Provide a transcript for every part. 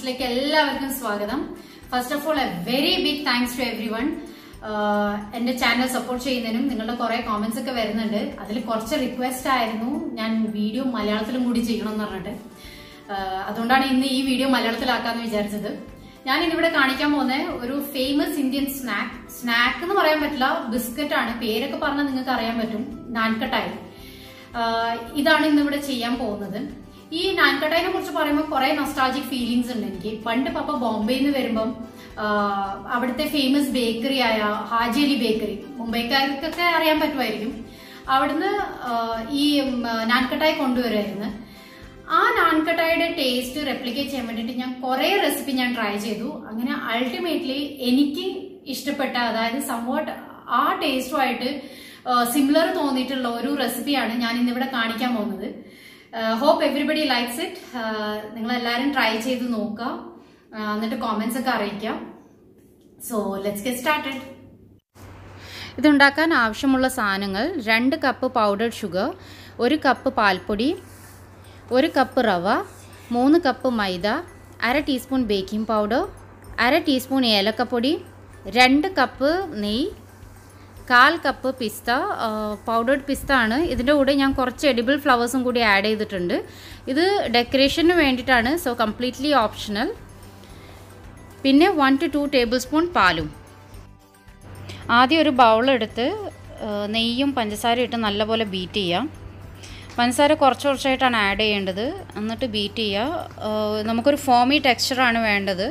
ടിപ്സിലേക്ക് എല്ലാവർക്കും സ്വാഗതം first of all a very big thanks to everyone എന്റെ channel support ചെയ്യുന്നതിനും നിങ്ങളുടെ കുറെ കോമെന്റ്സ് ഒക്കെ വരുന്നുണ്ട് അതിൽ കുറച്ച് റിക്വസ്റ്റ് ആയിരുന്നു ഞാൻ വീഡിയോ മലയാളത്തിലും കൂടി ചെയ്യണം എന്ന് പറഞ്ഞിട്ട് ആഹ് അതുകൊണ്ടാണ് ഇന്ന് ഈ വീഡിയോ മലയാളത്തിലാക്കാന്ന് വിചാരിച്ചത് ഞാൻ ഇന്നിവിടെ കാണിക്കാൻ പോകുന്ന ഒരു ഫേമസ് ഇന്ത്യൻ സ്നാക്ക് സ്നാക്ക് എന്ന് പറയാൻ പറ്റില്ല ബിസ്ക്കറ്റ് ആണ് പേരൊക്കെ പറഞ്ഞാൽ നിങ്ങൾക്ക് അറിയാൻ പറ്റും നാൻകട്ടായി ആഹ് ഇതാണ് ഇന്നിവിടെ ചെയ്യാൻ പോകുന്നത് ഈ നാൻകട്ടായിനെ കുറിച്ച് പറയുമ്പോൾ കുറെ നൊസ്റ്റാൾജിക് ഫീലിങ്സ് ഉണ്ട് എനിക്ക് പണ്ട് പപ്പ ബോംബെയിൽ നിന്ന് വരുമ്പം ആഹ് അവിടുത്തെ ഫേമസ് ബേക്കറി ആയ ഹാജി അലി ബേക്കറി മുംബൈക്കാർക്കൊക്കെ അറിയാൻ പറ്റുമായിരിക്കും അവിടുന്ന് ആഹ് ഈ നാൻകട്ടായി കൊണ്ടുവരുമായിരുന്നു ആ നാൻകട്ടായുടെ ടേസ്റ്റ് റെപ്ലിക്കേറ്റ് ചെയ്യാൻ വേണ്ടിയിട്ട് ഞാൻ കുറെ റെസിപ്പി ഞാൻ ട്രൈ ചെയ്തു അങ്ങനെ അൾട്ടിമേറ്റ്ലി എനിക്ക് ഇഷ്ടപ്പെട്ട അതായത് സംവാട്ട് ആ ടേസ്റ്റുമായിട്ട് സിമിലർ തോന്നിയിട്ടുള്ള ഒരു റെസിപ്പിയാണ് ഞാൻ ഇന്നിവിടെ കാണിക്കാൻ പോകുന്നത് ഹോപ്പ് എവറിബഡി ലൈക്സ് ഇറ്റ് നിങ്ങൾ എല്ലാവരും ട്രൈ ചെയ്ത് നോക്കുക ആ, എന്നിട്ട് കോമെന്റ്സ് ഒക്കെ അറിയിക്കാം സോ ലെറ്റ്സ് ഗെറ്റ് സ്റ്റാർട്ടഡ് ഇതുണ്ടാക്കാൻ ആവശ്യമുള്ള സാധനങ്ങൾ രണ്ട് കപ്പ് പൗഡർഡ് ഷുഗർ ഒരു കപ്പ് പാൽപ്പൊടി ഒരു കപ്പ് റവ മൂന്ന് കപ്പ് മൈദ അര ടീസ്പൂൺ ബേക്കിംഗ് പൗഡർ അര ടീസ്പൂൺ ഏലക്കപ്പൊടി രണ്ട് കപ്പ് നെയ്യ് കാൽ കപ്പ് പിസ്ത പൗഡേർഡ് പിസ്ത ആണ് ഇതിൻ്റെ കൂടെ ഞാൻ കുറച്ച് എഡിബിൾ ഫ്ലവേഴ്സും കൂടി ആഡ് ചെയ്തിട്ടുണ്ട് ഇത് ഡെക്കറേഷന് വേണ്ടിയിട്ടാണ് സോ കംപ്ലീറ്റ്ലി ഓപ്ഷണൽ പിന്നെ one two two tablespoon പാലും ആദ്യം ഒരു ബൗളെടുത്ത് നെയ്യും പഞ്ചസാരയും ഇട്ട് നല്ലപോലെ ബീറ്റ് ചെയ്യാം പഞ്ചസാര കുറച്ച് കുറച്ചായിട്ടാണ് ആഡ് ചെയ്യേണ്ടത് എന്നിട്ട് ബീറ്റ് ചെയ്യുക ഏഹ് നമുക്കൊരു ഫോമി ടെക്സ്ചറാണ് വേണ്ടത്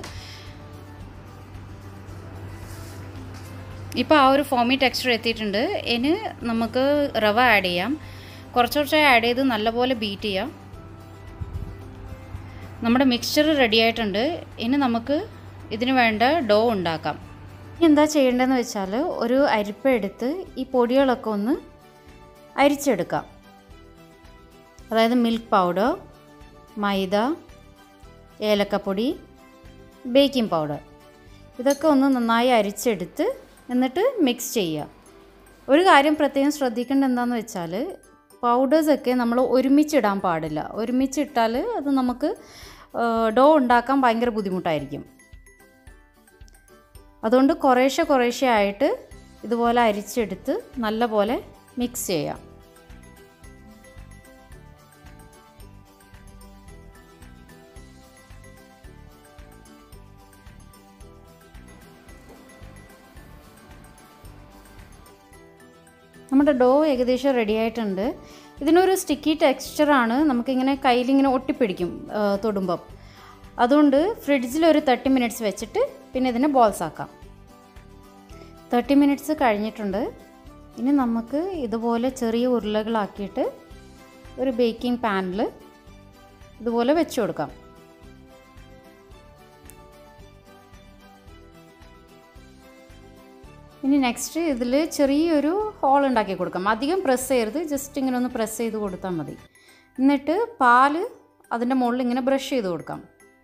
ഇപ്പോൾ ആ ഒരു ഫോമി ടെക്സ്ചർ എത്തിയിട്ടുണ്ട് ഇനി നമുക്ക് റവ ആഡ് ചെയ്യാം കുറച്ച് കുറച്ചായി ആഡ് ചെയ്ത് നല്ലപോലെ ബീറ്റ് ചെയ്യാം നമ്മുടെ മിക്സ്ചർ റെഡി ആയിട്ടുണ്ട് ഇനി നമുക്ക് ഇതിന് വേണ്ട ഡോ ഉണ്ടാക്കാം ഇനി എന്താ ചെയ്യേണ്ടതെന്ന് വെച്ചാൽ ഒരു അരിപ്പ എടുത്ത് ഈ പൊടികളൊക്കെ ഒന്ന് അരിച്ചെടുക്കാം അതായത് മിൽക്ക് പൗഡർ മൈദ ഏലക്കപ്പൊടി ബേക്കിംഗ് പൗഡർ ഇതൊക്കെ ഒന്ന് നന്നായി അരിച്ചെടുത്ത് എന്നിട്ട് മിക്സ് ചെയ്യുക ഒരു കാര്യം പ്രത്യേകം ശ്രദ്ധിക്കേണ്ടത് എന്താണെന്ന് വെച്ചാൽ പൗഡേഴ്സൊക്കെ നമ്മൾ ഒരുമിച്ചിടാൻ പാടില്ല ഒരുമിച്ചിട്ടാൽ അത് നമുക്ക് ഡോ ഉണ്ടാക്കാൻ ഭയങ്കര ബുദ്ധിമുട്ടായിരിക്കും അതുകൊണ്ട് കുറേശ്ശെ കുറേശ്ശെ ആയിട്ട് ഇതുപോലെ അരിച്ചെടുത്ത് നല്ലപോലെ മിക്സ് ചെയ്യാം നമ്മുടെ ഡോ ഏകദേശം റെഡി ആയിട്ടുണ്ട് ഇതിനൊരു സ്റ്റിക്കി ടെക്സ്ചറാണ് നമുക്കിങ്ങനെ കയ്യിലിങ്ങനെ ഒട്ടിപ്പിടിക്കും ആ, തൊടുമ്പം അതുകൊണ്ട് ഫ്രിഡ്ജിൽ ഒരു തേർട്ടി മിനിറ്റ്സ് വെച്ചിട്ട് പിന്നെ ഇതിനെ ബോൾസ് ആക്കാം തേർട്ടി മിനിറ്റ്സ് കഴിഞ്ഞിട്ടുണ്ട് ഇനി നമുക്ക് ഇതുപോലെ ചെറിയ ഉരുളകളാക്കിയിട്ട് ഒരു ബേക്കിംഗ് പാനിൽ ഇതുപോലെ വെച്ച് കൊടുക്കാം ഇനി നെക്സ്റ്റ് ഇതിൽ ചെറിയൊരു ഹോൾ ഉണ്ടാക്കി കൊടുക്കാം അധികം പ്രസ് ചെയ്യരുത് ജസ്റ്റ് ഇങ്ങനെ ഒന്ന് പ്രസ് ചെയ്ത് കൊടുത്താൽ മതി എന്നിട്ട് പാല് അതിൻ്റെ മുകളിൽ ഇങ്ങനെ ബ്രഷ് ചെയ്ത് കൊടുക്കാം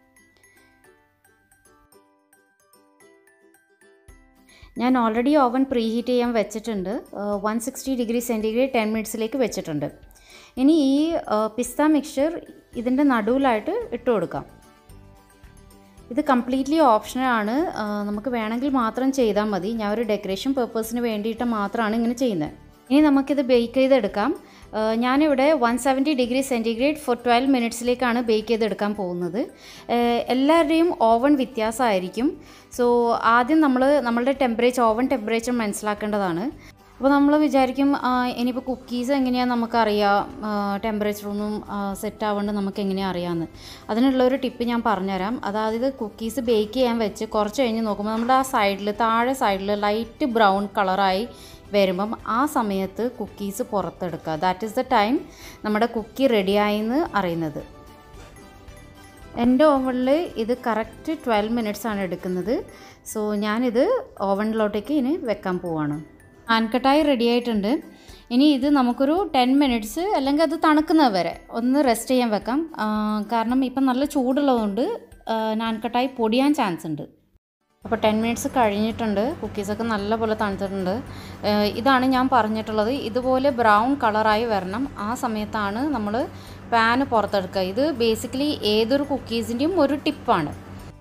ഞാൻ ഓൾറെഡി ഓവൻ പ്രീ ഹീറ്റ് ചെയ്യാൻ വെച്ചിട്ടുണ്ട് one sixty degree centigrade ten മിനിറ്റ്സിലേക്ക് വെച്ചിട്ടുണ്ട് ഇനി ഈ പിസ്ത മിക്സ്ചർ ഇതിൻ്റെ നടുവിലായിട്ട് ഇട്ട് കൊടുക്കാം ഇത് കംപ്ലീറ്റ്ലി ഓപ്ഷനാണ് നമുക്ക് വേണമെങ്കിൽ മാത്രം ചെയ്താൽ മതി ഞാൻ ഒരു ഡെക്കറേഷൻ പേർപ്പസിന് വേണ്ടിയിട്ട് മാത്രമാണ് ഇങ്ങനെ ചെയ്യുന്നത് ഇനി നമുക്കിത് ബേക്ക് ചെയ്തെടുക്കാം ആ, ഞാനിവിടെ one seventy degree centigrade for twelve മിനിറ്റ്സിലേക്കാണ് ബേക്ക് ചെയ്തെടുക്കാൻ പോകുന്നത് ആ, എല്ലാവരുടെയും ഓവൻ വ്യത്യാസമായിരിക്കും സോ ആദ്യം നമ്മൾ നമ്മളുടെ ടെമ്പറേച്ചർ ഓവൻ ടെമ്പറേച്ചർ മനസ്സിലാക്കേണ്ടതാണ് അപ്പോൾ നമ്മൾ വിചാരിക്കും ആ, ഇനിയിപ്പോൾ കുക്കീസ് എങ്ങനെയാണ് നമുക്കറിയാം ടെമ്പറേച്ചറൊന്നും സെറ്റ് ആവേണ്ട നമുക്ക് എങ്ങനെയാണ് അറിയാമെന്ന് അതിനുള്ള ഒരു ടിപ്പ് ഞാൻ പറഞ്ഞുതരാം അതായത് കുക്കീസ് ബേക്ക് ചെയ്യാൻ വെച്ച് കുറച്ച് കഴിഞ്ഞ് നോക്കുമ്പോൾ നമ്മുടെ ആ സൈഡിൽ താഴെ സൈഡിൽ ലൈറ്റ് ബ്രൗൺ കളറായി വരുമ്പം ആ സമയത്ത് കുക്കീസ് പുറത്തെടുക്കുക ദാറ്റ് ഈസ് ദ ടൈം നമ്മുടെ കുക്കി റെഡിയായെന്ന് അറിയുന്നത് എൻ്റെ ഓവനിൽ ഇത് കറക്റ്റ് ട്വൽവ് മിനിറ്റ്സ് ആണ് എടുക്കുന്നത് സോ ഞാനിത് ഓവനിലോട്ടേക്ക് ഇനി വെക്കാൻ പോവാണ് ആൻകട്ടായി റെഡി ആയിട്ടുണ്ട് ഇനി ഇത് നമുക്കൊരു ടെൻ മിനിറ്റ്സ് അല്ലെങ്കിൽ അത് തണുക്കുന്നത് വരെ ഒന്ന് റെസ്റ്റ് ചെയ്യാൻ വെക്കാം ആ, കാരണം ഇപ്പം നല്ല ചൂടുള്ളതുകൊണ്ട് നാൻകട്ടായി പൊടിയാൻ ചാൻസ് ഉണ്ട് അപ്പോൾ ടെൻ മിനിറ്റ്സ് കഴിഞ്ഞിട്ടുണ്ട് കുക്കീസൊക്കെ നല്ലപോലെ തണുത്തിട്ടുണ്ട് ഏഹ് ഇതാണ് ഞാൻ പറഞ്ഞിട്ടുള്ളത് ഇതുപോലെ ബ്രൗൺ കളറായി വരണം ആ സമയത്താണ് നമ്മൾ പാന് പുറത്തെടുക്കുക ഇത് ബേസിക്കലി ഏതൊരു കുക്കീസിൻ്റെയും ഒരു ടിപ്പാണ്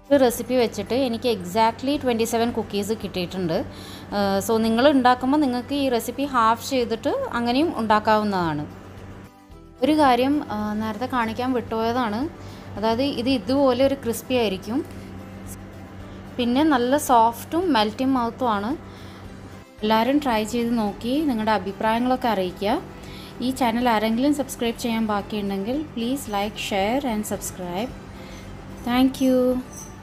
ഒരു റെസിപ്പി വെച്ചിട്ട് എനിക്ക് എക്സാക്ട്ലി ട്വൻറ്റി സെവൻ കുക്കീസ് കിട്ടിയിട്ടുണ്ട് സോ നിങ്ങൾ ഉണ്ടാക്കുമ്പോൾ നിങ്ങൾക്ക് ഈ റെസിപ്പി ഹാഫ് ചെയ്തിട്ട് അങ്ങനെയും ഉണ്ടാക്കാവുന്നതാണ് ഒരു കാര്യം ആ, നേരത്തെ കാണിക്കാൻ വിട്ടുപോയതാണ് അതായത് ഇത് ഇതുപോലെ ഒരു ക്രിസ്പി ആയിരിക്കും പിന്നെ നല്ല സോഫ്റ്റും മെൽറ്റിംഗ് മൗത്തുമാണ് എല്ലാവരും ട്രൈ ചെയ്ത് നോക്കി നിങ്ങളുടെ അഭിപ്രായങ്ങളൊക്കെ അറിയിക്കുക ഈ ചാനൽ ആരെങ്കിലും സബ്സ്ക്രൈബ് ചെയ്യാൻ ബാക്കിയുണ്ടെങ്കിൽ please like share and subscribe thank